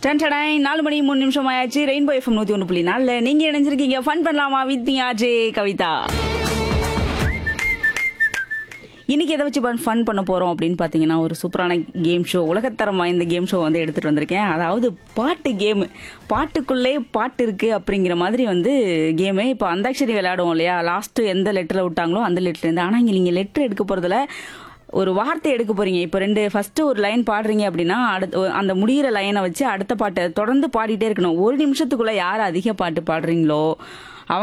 ton டடாய் நாலு மணி மூணு நிமிஷம் ஆயாச்சு ரெயின்போ எஃப்எம் நூத்தி ஒன்று புள்ளி நாலுல நீங்க இணைஞ்சிருக்கீங்க ஃபன் பண்ணலாமா வித் ஆஜே கவிதா இன்னைக்கு எதை வச்சு ஃபன் பண்ண போறோம் அப்படின்னு பாத்தீங்கன்னா ஒரு சூப்பரான கேம் ஷோ உலகத்தரம் வாய்ந்த கேம் ஷோ வந்து எடுத்துட்டு வந்திருக்கேன் அதாவது பாட்டு கேம் பாட்டுக்குள்ளே பாட்டு இருக்கு அப்படிங்கிற மாதிரி வந்து கேமு இப்போ அந்தாட்சரி விளையாடுவோம் இல்லையா லாஸ்ட் எந்த லெட்டர்ல விட்டாங்களோ அந்த லெட்டர் இருந்து ஆனா இங்க நீங்க லெட்டர் எடுக்க போறதுல ஒரு வார்த்தை எடுக்க போறீங்க இப்போ ரெண்டு ஃபர்ஸ்ட் ஒரு லைன் பாடுறீங்க அப்படின்னா அடுத்து அந்த முடியிற லைனை வச்சு அடுத்த பாட்டை தொடர்ந்து பாடிட்டே இருக்கணும் ஒரு நிமிஷத்துக்குள்ள யார் அதிக பாட்டு பாடுறீங்களோ